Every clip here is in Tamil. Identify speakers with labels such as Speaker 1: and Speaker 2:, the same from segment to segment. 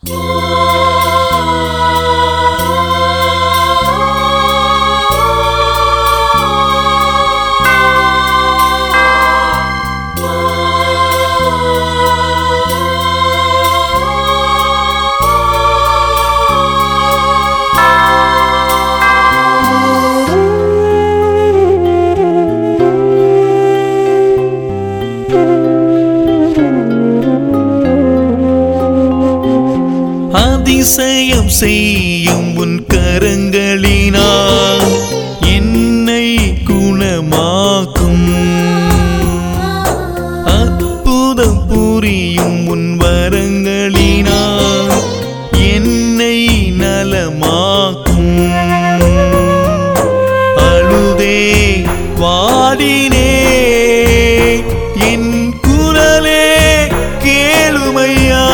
Speaker 1: அதிசயம் செய்யும் உன் கரங்களினால் என்னை குணமாக்கும் அற்புதம் புரியும் உன் வரங்களினால் என்னை நலமாக்கும் அழுதே வாடினே என் குரலே கேளுமையா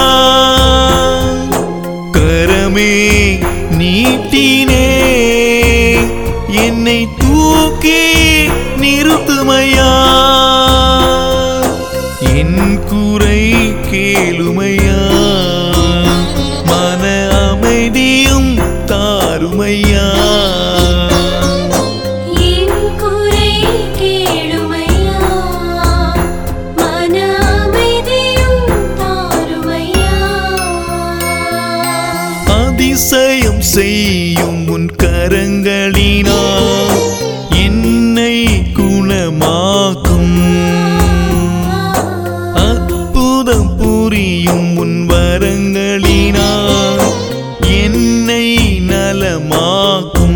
Speaker 1: கரமே நீட்டினே என்னை தூக்கி நிறுத்துமையா என் குறை கேளுமையா மன அமைதியும் தாருமையா
Speaker 2: என் குறை கேளுமையா மன அமைதியும் தாருமையா
Speaker 1: அதிசயம் செய்யும் உன் கரங்களினால் என்னை குணமாக்கும் அற்புதம் புரியும் உன் வரங்களினால் என்னை நலமாக்கும்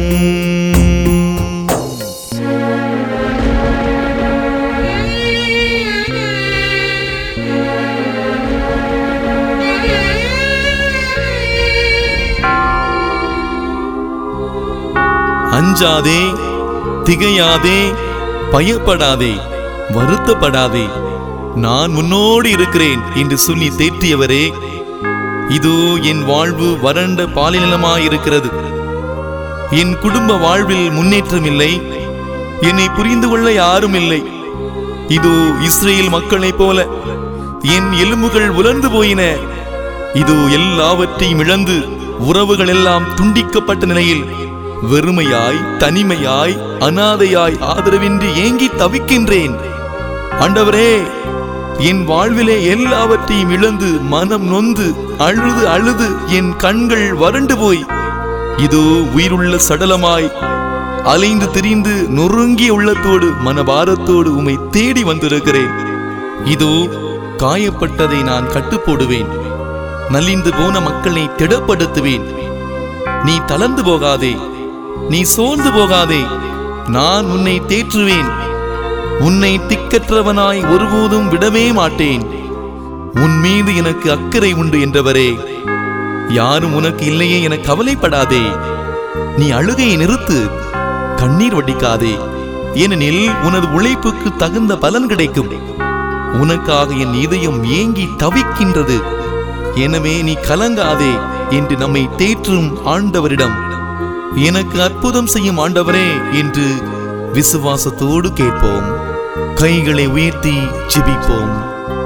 Speaker 1: அஞ்சாதே திகையாதே பயப்படாதே வருத்தப்படாதே நான் உன்னோடு இருக்கிறேன் என்று சொல்லி தேற்றியவரே இதோ என் வாழ்வு வறண்ட பாலினமாயிருக்கிறது என் குடும்ப வாழ்வில் முன்னேற்றம் இல்லை என்னை புரிந்து கொள்ள யாரும் இல்லை இதோ இஸ்ரேல் மக்களைப் போல என் எலும்புகள் உலர்ந்து போயின இதோ எல்லாவற்றையும் இழந்து உறவுகள் எல்லாம் துண்டிக்கப்பட்ட நிலையில் வெறுமையாய் தனிமையாய் அனாதையாய் ஆதரவின்றி ஏங்கி தவிக்கின்றேன் ஆண்டவரே என் வாழ்விலே எல்லாவற்றையும் இழந்து மனம் நொந்து அழுது அழுது என் கண்கள் வறண்டு போய் இதோ உயிருள்ள சடலமாய் அலைந்து திரிந்து நொறுங்கிய உள்ளத்தோடு மனபாரத்தோடு உம்மை தேடி வந்திருக்கிறேன் இதோ காயப்பட்டதை நான் கட்டுப்போடுவேன் நலிந்து போன மக்களை திடப்படுத்துவேன் நீ தளர்ந்து போகாதே நீ சோர்ந்து போகாதே நான் உன்னை தேற்றுவேன் உன்னை திக்கற்றவனாய் ஒருபோதும் விடவே மாட்டேன் உன் மீது எனக்கு அக்கறை உண்டு என்றவரே யாரும் உனக்கு இல்லையே என கவலைப்படாதே நீ அழுகையை நிறுத்து கண்ணீர் வடிக்காதே ஏனெனில் உனது உழைப்புக்கு தகுந்த பலன் கிடைக்கும் உனக்காக என் இதயம் ஏங்கி தவிக்கின்றது எனவே நீ கலங்காதே என்று நம்மை தேற்றும் ஆண்டவரிடம் எனக்கு அற்புதம் செய்யும் ஆண்டவரே என்று விசுவாசத்தோடு கேட்போம் கைகளை உயர்த்தி ஜெபிப்போம்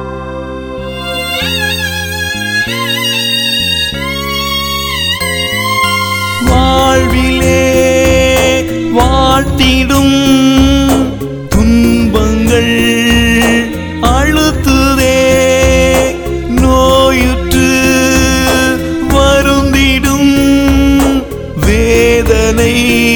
Speaker 1: வாழ்விலே வாழ்த்திடும் துன்பங்கள் அழுத்துதே நோயுற்று வருந்திடும் வேதனை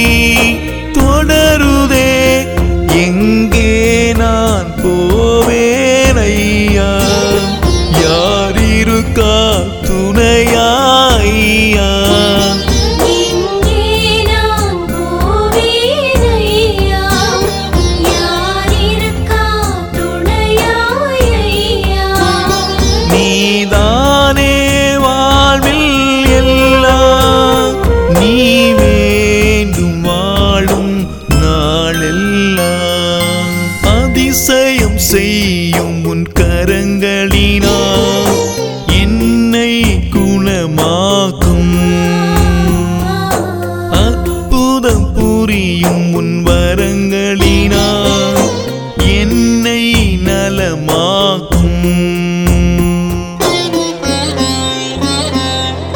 Speaker 1: தொடருதே எங்கே நான் போவேன் ஐயா யார் இருக்கா துணையாய்யா
Speaker 2: இங்கே நான் போவேனையா யார் இருக்கா துணையாய்யா
Speaker 1: நீதானே வாழ்வில் எல்லாம் நீ வேண்டும் வாழும் நாளெல்லாம் அதிசயம் செய்யும் உன் கரங்களினால் என்னை குணமாக்கும் அற்புதம் புரியும் உன் வரங்களினால் என்னை நலமாக்கும்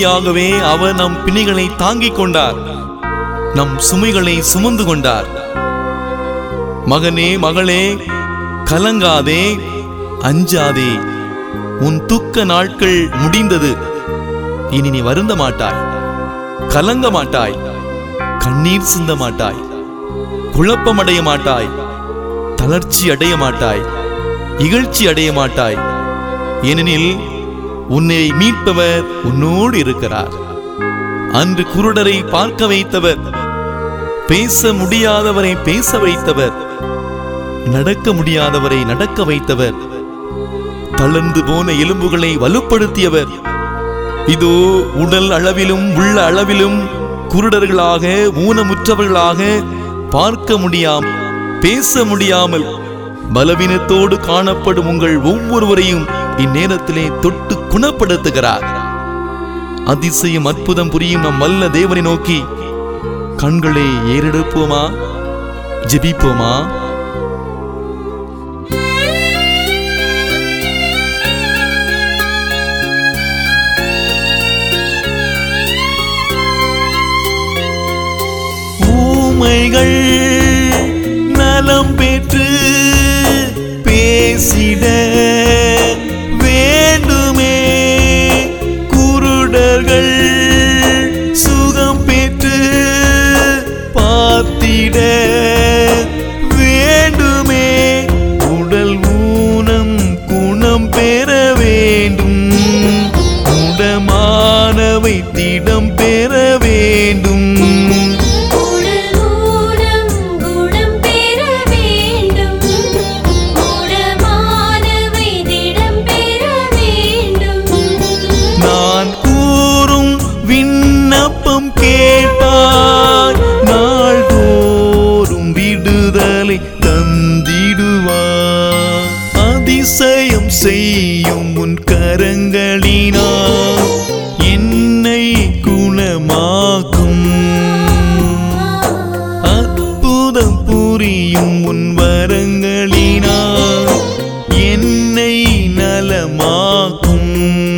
Speaker 1: மெய்யாகவே அவர் நம் பிணிகளை தாங்கிக் கொண்டார் நம் சுமைகளை சுமந்து கொண்டார் மகனே மகளே கலங்காதே அஞ்சாதே உன் துக்க நாட்கள் முடிந்தது இனி நீ வருந்த மாட்டாய் கலங்க மாட்டாய் கண்ணீர் சிந்த மாட்டாய் குழப்பமடைய மாட்டாய் தளர்ச்சி அடைய மாட்டாய் இகழ்ச்சி அடைய மாட்டாய் ஏனெனில் உன்னை மீட்பவர் உன்னோடு இருக்கிறார் அன்று குருடரை பார்க்க வைத்தவர் பேச முடியாதவரை பேச வைத்தவர் நடக்க முடியாதவரை நடக்க வைத்தவர் தளர்ந்து போன எலும்புகளை வலுப்படுத்தியவர் இதோ உடல் அளவிலும் உள்ள அளவிலும் குருடர்களாக ஊனமுற்றவர்களாக பார்க்க முடியாம் பேச முடியாமல் பலவீனத்தோடு காணப்படும் உங்கள் ஒவ்வொருவரையும் இந்நேரத்திலே தொட்டு குணப்படுத்துகிறார் அதிசயம் அற்புதம் புரியும் நம் வல்ல தேவனை நோக்கி கண்களை ஏறெடுப்போமா ஜெபிப்போமா ஊமைகள் நலம் பெற்று பேசிட வேண்டுமே குருடர்கள் சுகம் பெற்று பார்த்திட வேண்டுமே உடல் ஊனம் குணம் பெற வேண்டும் உடமானவை திடம் பெற வேண்டும்
Speaker 2: உடல் ஊனம் குணம் பெற வேண்டும் உடமானவை திடம் பெற வேண்டும்
Speaker 1: நான் கூறும் விண்ணப்பம் கேட்பாய் நாள்தோறும் விடுதலை தந்திடுவார் அதிசயம் செய்யும் உன் கரங்களினால் என்னை குணமாக்கும் அற்புதம் புரியும் உன் வரங்களினால் என்னை நலமாக்கும்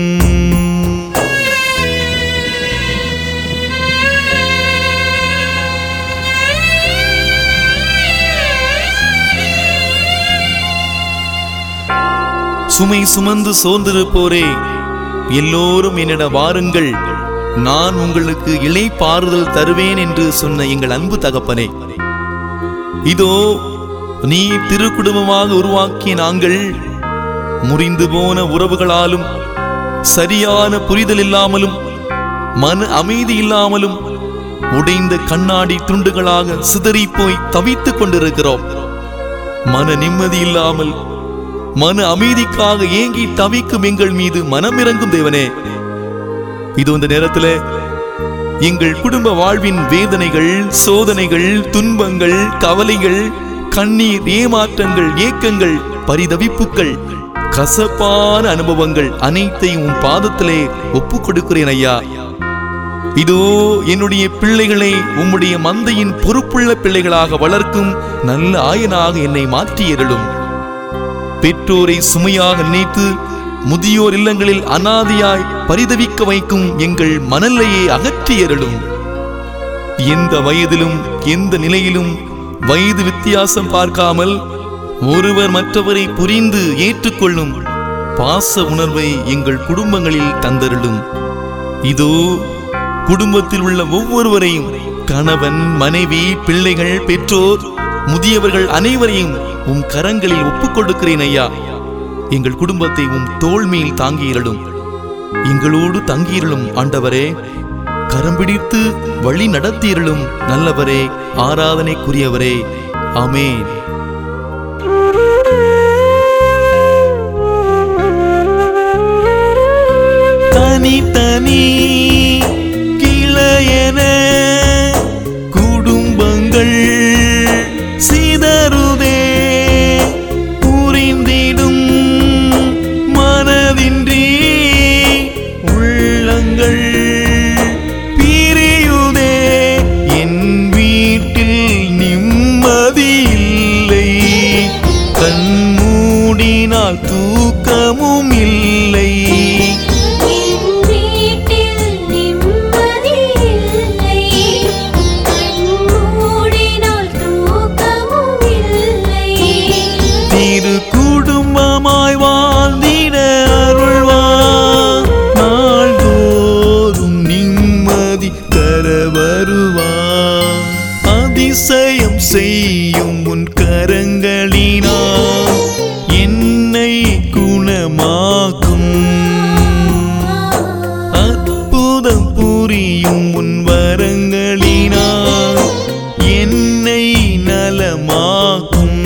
Speaker 1: சுமை சுமந்து சோர்ந்திருப்போரே எல்லோரும் என்னிட வாருங்கள் நான் உங்களுக்கு இளைப்பாறுதல் தருவேன் என்று சொன்ன எங்கள் அன்பு தகப்பனே இதோ நீ திருக்குடும்பமாக உருவாக்கிய நாங்கள் முறிந்து போன உறவுகளாலும் சரியான புரிதல் இல்லாமலும் மன அமைதி இல்லாமலும் உடைந்த கண்ணாடி துண்டுகளாக சிதறிப் போய் தவித்துக் கொண்டிருக்கிறோம் மன நிம்மதி இல்லாமல் மன அமைதிக்காக ஏங்கி தவிக்கும் எங்கள் மீது மனமிறங்கும் தேவனே இது இந்த நேரத்தில் எங்கள் குடும்ப வாழ்வின் வேதனைகள் சோதனைகள் துன்பங்கள் கவலைகள் கண்ணீர் ஏமாற்றங்கள் ஏக்கங்கள் பரிதவிப்புகள் கசப்பான அனுபவங்கள் அனைத்தையும் உன் பாதத்திலே ஒப்புக் கொடுக்கிறேன் ஐயா இதோ என்னுடைய பிள்ளைகளை உம்முடைய மந்தையின் பொறுப்புள்ள பிள்ளைகளாக வளர்க்கும் நல்ல ஆயனாக என்னை மாற்றியருளும் பெற்றோரை சுமையாக நினைத்து முதியோர் இல்லங்களில் அனாதியாய் பரிதவிக்க வைக்கும் எங்கள் மணலையை அகற்றியருளும் எந்த வயதிலும் எந்த நிலையிலும் வயது வித்தியாசம் பார்க்காமல் ஒருவர் மற்றவரை புரிந்து ஏற்றுக்கொள்ளும் பாச உணர்வை எங்கள் குடும்பங்களில் தந்தருளும் இதோ குடும்பத்தில் உள்ள ஒவ்வொருவரையும் கணவன் மனைவி பிள்ளைகள் பெற்றோர் முதியவர்கள் அனைவரையும் உம் கரங்களில் ஒப்புக் கொடுக்கிறேன் ஐயா எங்கள் குடும்பத்தை உம் தோள் மேல் தாங்கியிருளும் எங்களோடு தங்கியிருளும் ஆண்டவரே கரம் பிடித்து வழி நடத்தியிருளும் நல்லவரே ஆராதனைக்குரியவரே ஆமென் தனி தனி கிளையென குடும்பங்கள் சிதறுதே புரிந்திடும் மனதின்றி உள்ளங்கள் பிரியுதே என் வீட்டில் நிம்மதி இல்லை கண் மூடினால் தூக்கமும் இல்லை
Speaker 2: என் வீட்டில்
Speaker 1: அதிசயம் செய்யும் உன் கரங்களினால் என்னை குணமாக்கும் அற்புதம் புரியும் உன் வரங்களினால் என்னை நலமாக்கும்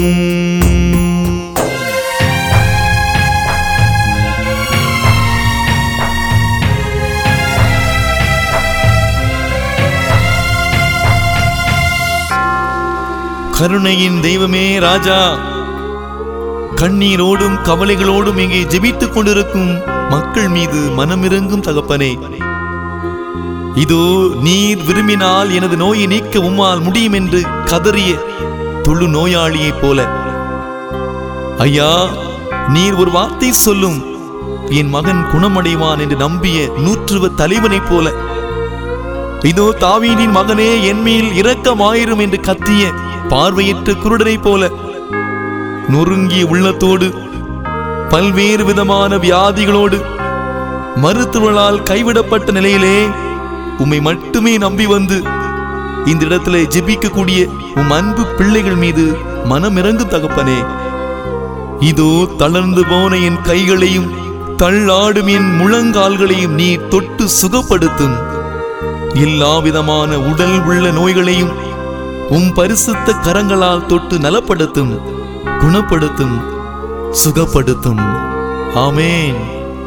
Speaker 1: கருணையின் தெய்வமே ராஜா கண்ணீரோடும் கவலைகளோடும் இங்கே ஜெபித்துக் கொண்டிருக்கும் மக்கள் மீது மனமிறங்கும் தகப்பனே இதோ நீர் விரும்பினால் எனது நோயை நீக்க உம்மால் முடியும் என்று கதறிய தொழு நோயாளியைப் போல ஐயா நீர் ஒரு வார்த்தை சொல்லும் என் மகன் குணமடைவான் என்று நம்பிய நூற்றுவ தலைவனைப் போல இதோ தாவீதின் மகனே என் மேல் இரக்கமாயிரும் என்று கத்திய பார்வையற்ற குருடனைப் போல நொறுங்கிய உள்ளத்தோடு பல்வேறு விதமான வியாதிகளோடு மருத்துவர்களால் கைவிடப்பட்ட நிலையிலே உம்மை மட்டுமே நம்பி வந்து இந்த இடத்துல ஜெபிக்கக்கூடிய உம் அன்பு பிள்ளைகள் மீது மனமிறங்கும் தகப்பனே இதோ தளர்ந்து போன என் கைகளையும் தள்ளாடும் என் முழங்கால்களையும் நீ தொட்டு சுகப்படுத்தும் எல்லா விதமான உடல் உள்ள நோய்களையும் உம் பரிசுத்த கரங்களால் தொட்டு நலப்படுத்தும் குணப்படுத்தும் சுகப்படுத்தும் ஆமேன்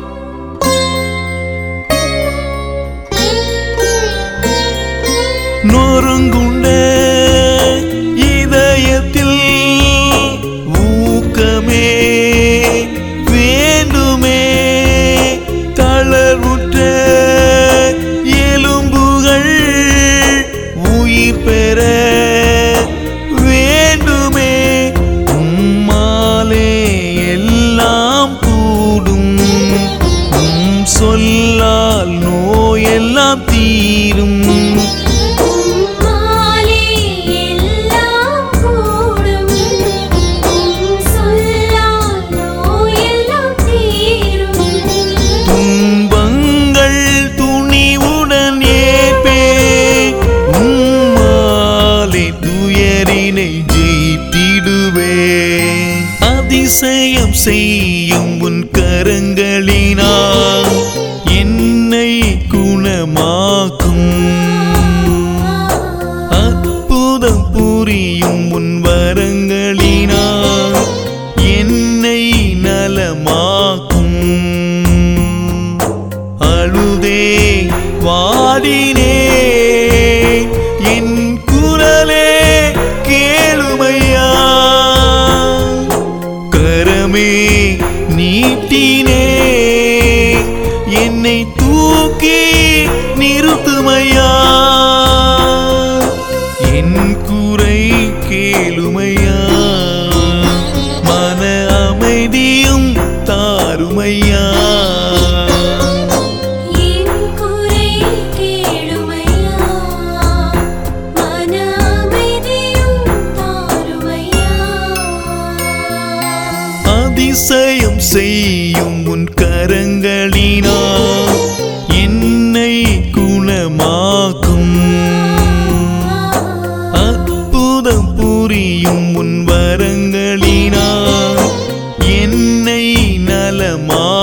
Speaker 1: நொறுங்குண்ட இதயத்தில் ஊக்கமே வேண்டுமே தளர்வுற்ற எலும்புகள் உயிர் பெற வேண்டுமே உம்மாலே எல்லாம் கூடும் உம் சொல்லால் நோயெல்லாம் தீரும்
Speaker 2: உம்மாலே எல்லாம் கூடும் உம் சொல்லால் நோயெல்லாம் தீரும்
Speaker 1: துன்பங்கள் துணிவுடன் ஏற்பே உம்மாலே துயரினை ஜெயித்திடுவே அதிசயம் செய்யும் உன் கரங்களினால் என்னை குணமாக்கும் அற்புதம் புரியும் உன் வரங்களினால் என்னை நலமாக்கும் அழுதே வாடினே என் குரலே கேளுமையா கரமே நீட்டினே என்னை தூக்கி நிறுத்துமையா என் குறை கேளுமையா மன அமைதியும் தாருமையா
Speaker 2: என் குறை கேளுமையா மன அமைதியும் தாருமையா
Speaker 1: அதிசயம் செய்யும் உன் கரங்களினால் என்னை குணமாக்கும் அற்புதம் புரியும் உன் வரங்களினால் என்னை நலமா